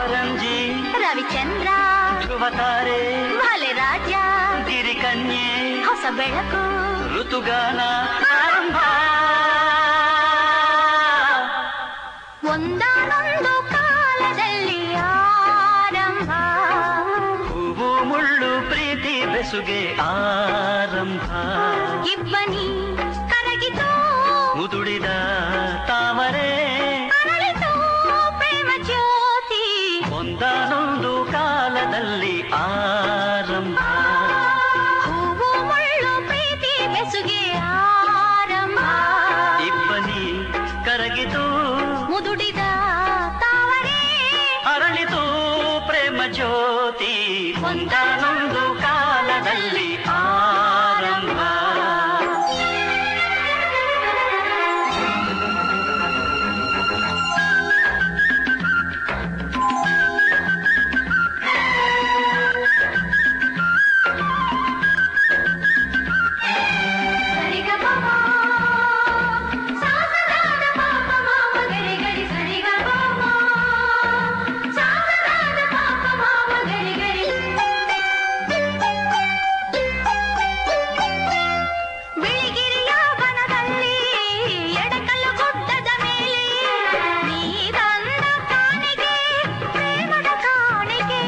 ಅಪರಂಜಿ ರವಿಚಂದ್ರ ಧ್ರುವತಾರೆ ಭಲೆ ರಾಜ ಗಿರಿಕನ್ಯೆ ಹೊಸ ಬೆಳಕು ಋತುಗಾನ ಆರಂಭ ಒಂದಾನೊಂದು ಕಾಲದಲ್ಲಿ ಆರಂಭ ಹೂವು ಮುಳ್ಳು ಪ್ರೀತಿ ಬೆಸುಗೆ ಆರಂಭ ಇಬ್ಬನಿ ಕರಗಿತು ಮುದುಡಿದ ತಾವರೆ ಅರಳಿತು ಪ್ರೇಮ ಜ್ಯೋತಿ ಒಂದಾನೊಂದು ಕಾಲದಲ್ಲಿ ಆರಂಭ ಹೂವು ಮುಳ್ಳು ಪ್ರೀತಿ ಬೆಸುಗೆ ಆರಂಭ ಇಬ್ಬನಿ ಕರಗಿತು ಮುದುಡಿದ ತಾವರೆ ಅರಳಿತು ಪ್ರೇಮ ಜ್ಯೋತಿ ಒಂದಾನೊಂದು ಕಾಲದಲ್ಲಿ ಆರಂಭ ಬಿಳಿಗಿರಿಯ ವನದಲ್ಲಿ ಎಡಕಲ್ಲು ಗುಡ್ಡದ ಮೇಲೆ ನೀರಂದ ಕಾಣಿಗೆ ಪ್ರೇಮದ ಕಾಣಿಗೆ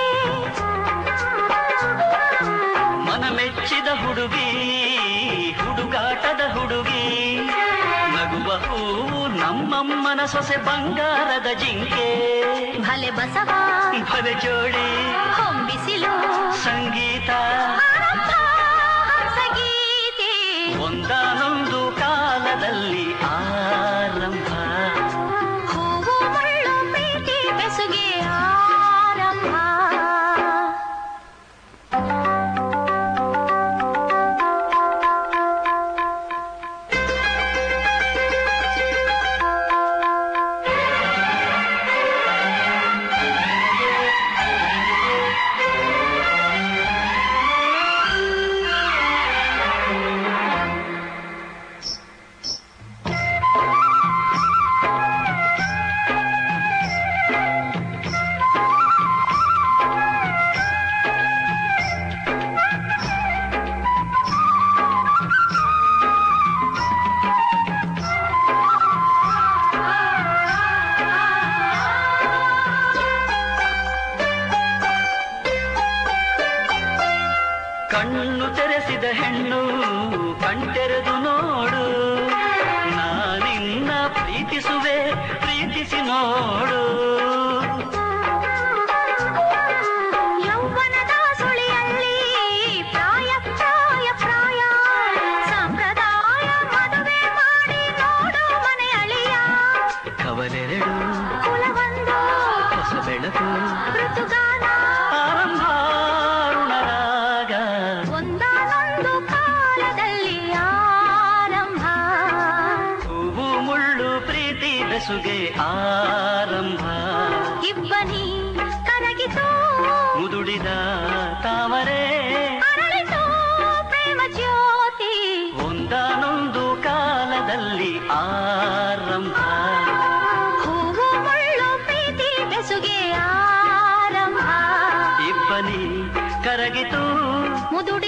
ಮನ ಮೆಚ್ಚಿದ ಹುಡುಗಿ ಹುಡುಗಾಟದ ಹುಡುಗಿ ನಗುವ ಹೂವು ನಮ್ಮಮ್ಮನ ಸೊಸೆ ಬಂಗಾರದ ಜಿಂಕೆ ಭಲೆ ಬಸವ ಭಲೆ ಜೋಡಿ ಹೊಂಬಿಸಿಲು ಸಂಗೀತ ಆರಂಭ ಹಂಸಗೀತೆ ಒಂದಾನೊಂದು ಕಾಲದಲ್ಲಿ ಆರಂಭ ಹೂವು ಮುಳ್ಳು ಪ್ರೀತಿ ಬೆಸುಗೆ ಆರಂಭ ಕಣ್ಣು ತೆರೆಸಿದ ಹೆಣ್ಣು ಕಣ್ತೆರೆದು ನೋಡು ನಾನಿನ್ನ ಪ್ರೀತಿಸುವೆ ಪ್ರೀತಿಸಿ ನೋಡು ಯೌವನದ ಸುಳಿಯಲ್ಲಿ ಪ್ರಾಯ ಪ್ರಾಯ ಪ್ರಾಯ ಸಂಪ್ರದಾಯ ಮದುವೆ ಮಾಡಿ ನೋಡು ಮನೆ ಅಳಿಯ ಕವಲೆರಡು ಕುಲವೊಂದು ಹೊಸ ಬೆಳಕು ಋತುಗಾನ ಆರಂಭ ಅರುಣರಾಗ ಒಂದಾನೊಂದು ಕಾಲದಲ್ಲಿ ಆರಂಭ ಹೂವು ಮುಳ್ಳು ಪ್ರೀತಿ ಬೆಸುಗೆ ಆರಂಭ ಇಬ್ಬನಿ ಕರಗಿತು ಮುದುಡಿದ ತಾವರೆ ಅರಳಿತು ಪ್ರೇಮ ಜ್ಯೋತಿ ಒಂದಾನೊಂದು ಕಾಲದಲ್ಲಿ ಆರಂಭ ಹೂವು ಮುಳ್ಳು ಪ್ರೀತಿ ಬೆಸುಗೆ ಆರಂಭ ಇಬ್ಬನಿ ಕರಗಿತು ಮುದುಡಿ